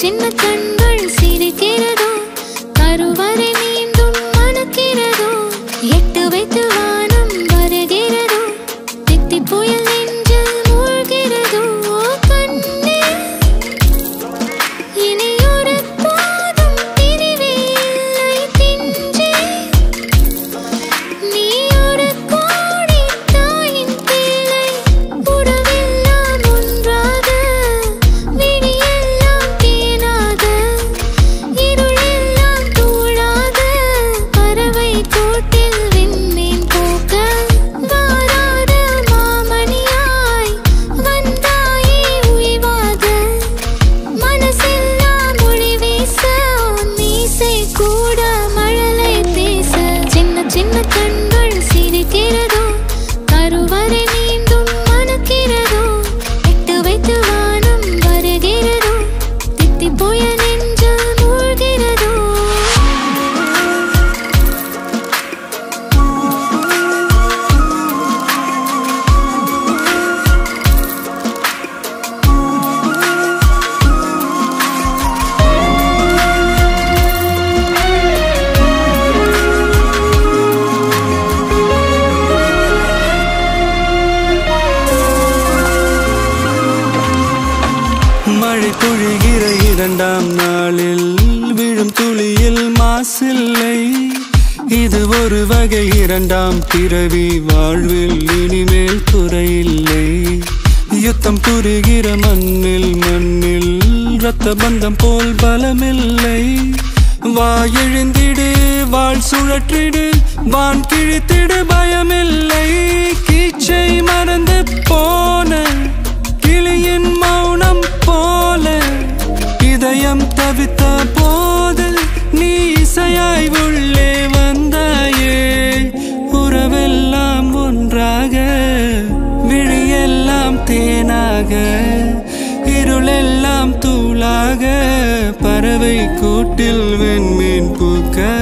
சின்ன கண்கள் சிரிக்கிறதோ கருவறை மீண்டும் மணக்கிறதோ எட்டு வைத்து வானம் வருகிறதோ தித்தி புயல் நெஞ்சில் மூழ்கிறதோ கண்ணே இனி ஒரு போதும் பிரிவே இல்லை பிஞ்சே நீ ஒரு கோடி தாயின் பிள்ளை உறவெல்லாம் ஒன்றாக விழியெல்லாம் தேனாக இருளெல்லாம் தூளாக பறவை கூட்டில் விண்மீன் போக்க வாராத மாமணியாய் வந்தாயே உய்வாக மனசெல்லாம் மொழி வீச உன் மீசை கூட மழலை பேச சின்ன சின்ன கண்கள் சிரிக்கிறதோ கருவறை மீண்டும் மணக்கிறதோ எட்டு வைத்து வானம் வருகிறதோ தித்தி போய நெஞ்சில் மூழ்கிறதோ மழை பொழிகிற இரண்டாம் நாளில் விழும் துளியில் மாசில்லை இது ஒரு வகை இரண்டாம் பிறவி வாழ்வில் இனிமேல் குறையில்லை யுத்தம் புரிகிற மண்ணில் மண்ணில் இரத்த பந்தம் போல் பலமில்லை வா எழுந்திடு வாழ் சுழற்றிடு வான் கிழித்திடு பயமில்லை கீச்சை மறந்து போன கிளியின் மௌனம் போல இதயம் தவித்த போது நீ இசையாய் உள்ளே வந்தாயே உறவெல்லாம் ஒன்றாக விழியெல்லாம் தேனாக இருளெல்லாம் தூளாக பறவை கூட்டில் வெண்மீன் பூக்க